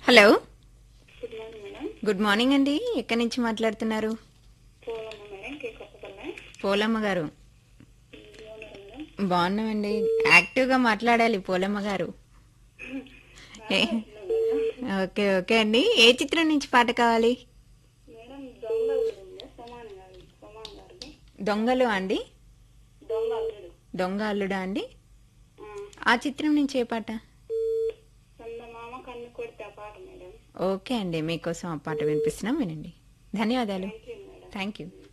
hello good morning madam good morning అండి ఎక్కడి నుంచి మాట్లాడుతున్నారు పోలమ్మ మేడం కే కొత్తపల్లె పోలమ్మ గారు బాగున్నారు మేడం బాగున్నామండి యాక్టివ్గా మాట్లాడాలి పోలమ్మ గారు ఏ- ఓకే ఓకే అండి ఏ చిత్రం నుంచి పాట కావాలి మేడం దొంగ అల్లుడు సమాన్ గారు సమాన్ గారిది దొంగలు అండి దొంగ అల్లుడు దొంగ అల్లుడా అండి ఆ, ఆ చిత్రం నుంచి ఏ పాట చందమామ కన్ను కొడితే ఆ పాట మేడం ఓకే అండి మీకోసం ఆ పాట వినిపిస్తున్నాం వినండి ధన్యవాదాలు thank you madam thank you